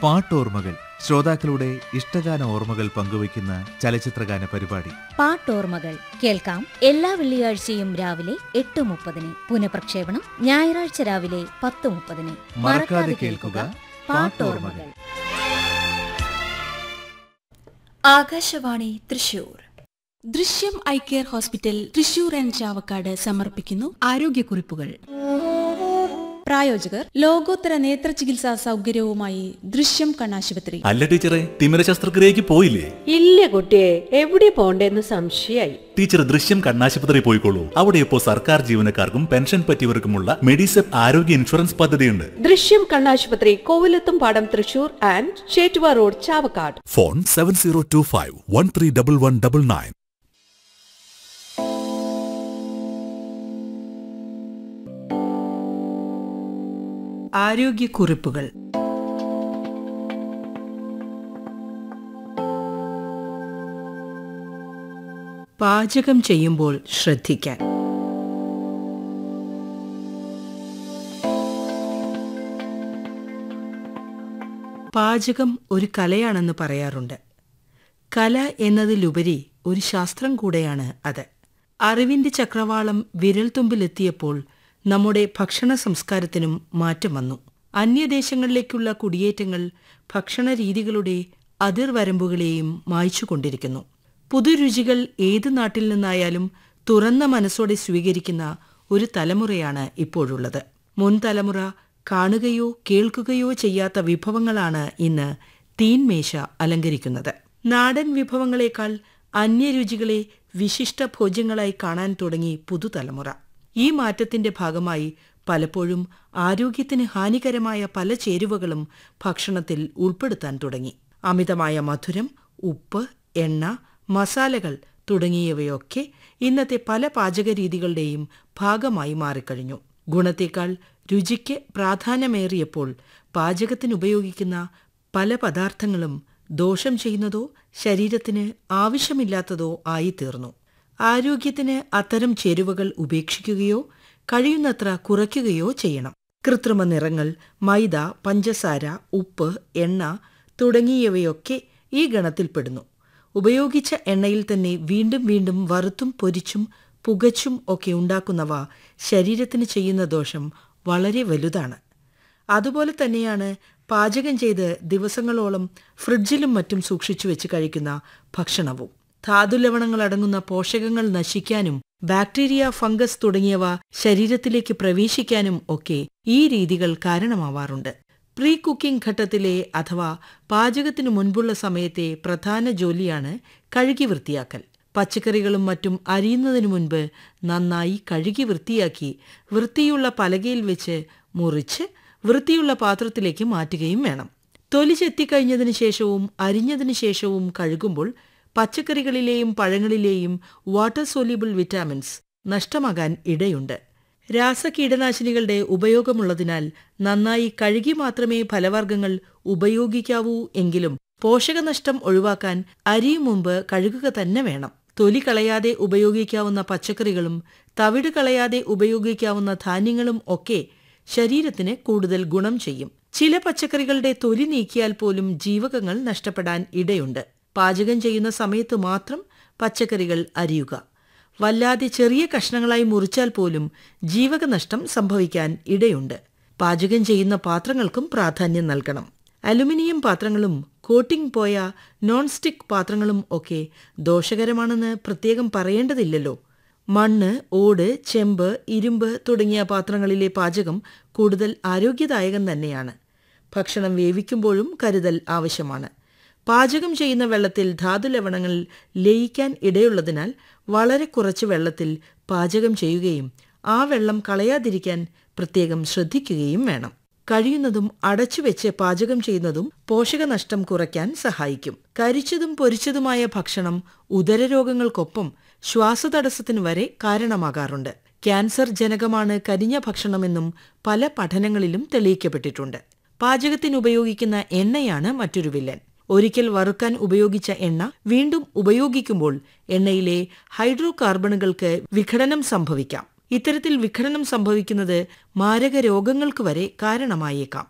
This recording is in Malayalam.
പാട്ടോർമ്മകൾ ശ്രോതാക്കളുടെ ഇഷ്ടഗാന ഓർമ്മകൾ പങ്കുവയ്ക്കുന്ന ചലച്ചിത്രഗാന പരിപാടി പാട്ടോർമ്മകൾ കേൾക്കാം എല്ലാ വെള്ളിയാഴ്ചയും രാവിലെ എട്ട് മുപ്പതിന് പുനഃപ്രക്ഷേപണം ഞായറാഴ്ച രാവിലെ പത്ത് മുപ്പതിന് മറക്കാതെ കേൾക്കുക പാട്ടോർമ്മകൾ Akashvani Thrissur Drishyam eye care hospital Thrissur and Chavakkad സമർപ്പിക്കുന്നു ആരോഗ്യക്കുറിപ്പുകൾ പ്രായോജകർ ലോകോത്തര നേത്ര ചികിത്സാ സൗകര്യവുമായി ദൃശ്യം കണ്ണാശുപത്രി അല്ല ടീച്ചറെ തിമിര ശസ്ത്രക്രിയക്ക് പോയില്ലേ ഇല്ല കുട്ടിയെ എവിടെ പോണ്ടേന്ന് സംശയായി ടീച്ചർ ദൃശ്യം കണ്ണാശുപത്രി പോയിക്കോളൂ അവിടെ ഇപ്പോൾ സർക്കാർ ജീവനക്കാർക്കും പെൻഷൻ പറ്റിയവർക്കുമുള്ള മെഡിസെപ്പ് ആരോഗ്യ ഇൻഷുറൻസ് പദ്ധതിയുണ്ട് ദൃശ്യം കണ്ണാശുപത്രി കോവിലത്തും പാടം Thrissur and Chettuva road Chavakkad phone seven zero two five one three double one double nine ആരോഗ്യക്കുറിപ്പുകൾ പാചകം ചെയ്യുമ്പോൾ ശ്രദ്ധിക്കാൻ പാചകം ഒരു കലയാണെന്ന് പറയാറുണ്ട് കല എന്നതിലുപരി ഒരു ശാസ്ത്രം കൂടെയാണ് അത് അറിവിന്റെ ചക്രവാളം വിരൽത്തുമ്പിലെത്തിയപ്പോൾ നമ്മുടെ ഭക്ഷണ സംസ്കാരത്തിനും മാറ്റം വന്നു അന്യദേശങ്ങളിലേക്കുള്ള കുടിയേറ്റങ്ങൾ ഭക്ഷണ രീതികളുടെ അതിർവരമ്പുകളെയും മായ്ച്ചുകൊണ്ടിരിക്കുന്നു പുതുരുചികൾ ഏത് നാട്ടിൽ നിന്നായാലും തുറന്ന മനസ്സോടെ സ്വീകരിക്കുന്ന ഒരു തലമുറയാണ് ഇപ്പോഴുള്ളത് മുൻ തലമുറ കാണുകയോ കേൾക്കുകയോ ചെയ്യാത്ത വിഭവങ്ങളാണ് ഇന്ന് തീൻമേശ അലങ്കരിക്കുന്നത് നാടൻ വിഭവങ്ങളെക്കാൾ അന്യരുചികളെ വിശിഷ്ട ഭോജ്യങ്ങളായി കാണാൻ തുടങ്ങി പുതുതലമുറ ഈ മാറ്റത്തിന്റെ ഭാഗമായി പലപ്പോഴും ആരോഗ്യത്തിന് ഹാനികരമായ പല ചേരുവകളും ഭക്ഷണത്തിൽ ഉൾപ്പെടുത്താൻ തുടങ്ങി അമിതമായ മധുരം ഉപ്പ് എണ്ണ മസാലകൾ തുടങ്ങിയവയൊക്കെ ഇന്നത്തെ പല പാചകരീതികളുടെയും ഭാഗമായി മാറിക്കഴിഞ്ഞു ഗുണത്തേക്കാൾ രുചിക്ക് പ്രാധാന്യമേറിയപ്പോൾ പാചകത്തിനുപയോഗിക്കുന്ന പല പദാർത്ഥങ്ങളും ദോഷം ചെയ്യുന്നതോ ശരീരത്തിന് ആവശ്യമില്ലാത്തതോ ആയിത്തീർന്നു ആരോഗ്യത്തിന് അത്തരം ചേരുവകൾ ഉപേക്ഷിക്കുകയോ കഴിയുന്നത്ര കുറയ്ക്കുകയോ ചെയ്യണം കൃത്രിമ നിറങ്ങൾ മൈദ പഞ്ചസാര ഉപ്പ് എണ്ണ തുടങ്ങിയവയൊക്കെ ഈ ഗണത്തിൽപ്പെടുന്നു ഉപയോഗിച്ച എണ്ണയിൽ തന്നെ വീണ്ടും വീണ്ടും വറുത്തും പൊരിച്ചും പുകച്ചും ഒക്കെ ഉണ്ടാക്കുന്നവ ശരീരത്തിന് ചെയ്യുന്ന ദോഷം വളരെ വലുതാണ് അതുപോലെ തന്നെയാണ് പാചകം ചെയ്ത് ദിവസങ്ങളോളം ഫ്രിഡ്ജിലും മറ്റും സൂക്ഷിച്ചു വെച്ച് കഴിക്കുന്ന ഭക്ഷണവും ധാതുലവണങ്ങൾ അടങ്ങുന്ന പോഷകങ്ങൾ നശിക്കാനും ബാക്ടീരിയ ഫംഗസ് തുടങ്ങിയവ ശരീരത്തിലേക്ക് പ്രവേശിക്കാനും ഒക്കെ ഈ രീതികൾ കാരണമാവാറുണ്ട് പ്രീ കുക്കിംഗ് ഘട്ടത്തിലെ അഥവാ പാചകത്തിനു മുൻപുള്ള സമയത്തെ പ്രധാന ജോലിയാണ് കഴുകി വൃത്തിയാക്കൽ പച്ചക്കറികളും മറ്റും അരിയുന്നതിനു മുൻപ് നന്നായി കഴുകി വൃത്തിയാക്കി വൃത്തിയുള്ള പലകയിൽ വെച്ച് മുറിച്ച് വൃത്തിയുള്ള പാത്രത്തിലേക്ക് മാറ്റുകയും വേണം തൊലി ചെത്തിക്കഴിഞ്ഞതിനു ശേഷവും അരിഞ്ഞതിനു ശേഷവും കഴുകുമ്പോൾ പച്ചക്കറികളിലെയും പഴങ്ങളിലെയും വാട്ടർ സോല്യൂബിൾ വിറ്റാമിൻസ് നഷ്ടമാകാൻ ഇടയുണ്ട് രാസകീടനാശിനികളുടെ ഉപയോഗമുള്ളതിനാൽ നന്നായി കഴുകി മാത്രമേ ഫലവർഗ്ഗങ്ങൾ ഉപയോഗിക്കാവൂ എങ്കിലും പോഷകനഷ്ടം ഒഴിവാക്കാൻ അരിയും മുമ്പ് കഴുകുക തന്നെ വേണം തൊലി കളയാതെ ഉപയോഗിക്കാവുന്ന പച്ചക്കറികളും തവിട് കളയാതെ ഉപയോഗിക്കാവുന്ന ധാന്യങ്ങളും ഒക്കെ ശരീരത്തിന് കൂടുതൽ ഗുണം ചെയ്യും ചില പച്ചക്കറികളുടെ തൊലി നീക്കിയാൽ പോലും ജീവകങ്ങൾ നഷ്ടപ്പെടാൻ ഇടയുണ്ട് പാചകം ചെയ്യുന്ന സമയത്ത് മാത്രം പച്ചക്കറികൾ അരിയുക വല്ലാതെ ചെറിയ കഷ്ണങ്ങളായി മുറിച്ചാൽ പോലും ജീവകനഷ്ടം സംഭവിക്കാൻ ഇടയുണ്ട് പാചകം ചെയ്യുന്ന പാത്രങ്ങൾക്കും പ്രാധാന്യം നൽകണം അലുമിനിയം പാത്രങ്ങളും കോട്ടിംഗ് പോയ നോൺ സ്റ്റിക് പാത്രങ്ങളും ഒക്കെ ദോഷകരമാണെന്ന് പ്രത്യേകം പറയേണ്ടതില്ലല്ലോ മണ്ണ് ഓട് ചെമ്പ് ഇരുമ്പ് തുടങ്ങിയ പാത്രങ്ങളിലെ പാചകം കൂടുതൽ ആരോഗ്യദായകം തന്നെയാണ് ഭക്ഷണം വേവിക്കുമ്പോഴും കരുതൽ ആവശ്യമാണ് പാചകം ചെയ്യുന്ന വെള്ളത്തിൽ ധാതുലവണങ്ങൾ ലയിക്കാൻ ഇടയുള്ളതിനാൽ വളരെ കുറച്ച് വെള്ളത്തിൽ പാചകം ചെയ്യുകയും ആ വെള്ളം കളയാതിരിക്കാൻ പ്രത്യേകം ശ്രദ്ധിക്കുകയും വേണം കഴിയുന്നതും അടച്ചുവെച്ച് പാചകം ചെയ്യുന്നതും പോഷകനഷ്ടം കുറയ്ക്കാൻ സഹായിക്കും കരിച്ചതും പൊരിച്ചതുമായ ഭക്ഷണം ഉദരരോഗങ്ങൾക്കൊപ്പം ശ്വാസതടസ്സത്തിന് വരെ കാരണമാകാറുണ്ട് ക്യാൻസർ ജനകമാണ് കരിഞ്ഞ ഭക്ഷണമെന്നും പല പഠനങ്ങളിലും തെളിയിക്കപ്പെട്ടിട്ടുണ്ട് പാചകത്തിന് ഉപയോഗിക്കുന്ന എണ്ണയാണ് മറ്റൊരു വില്ലൻ ഒരിക്കൽ വറുക്കാൻ ഉപയോഗിച്ച എണ്ണ വീണ്ടും ഉപയോഗിക്കുമ്പോൾ എണ്ണയിലെ ഹൈഡ്രോ കാർബണുകൾക്ക് വിഘടനം സംഭവിക്കാം ഇത്തരത്തിൽ വിഘടനം സംഭവിക്കുന്നത് മാരക രോഗങ്ങൾക്ക് വരെ കാരണമായേക്കാം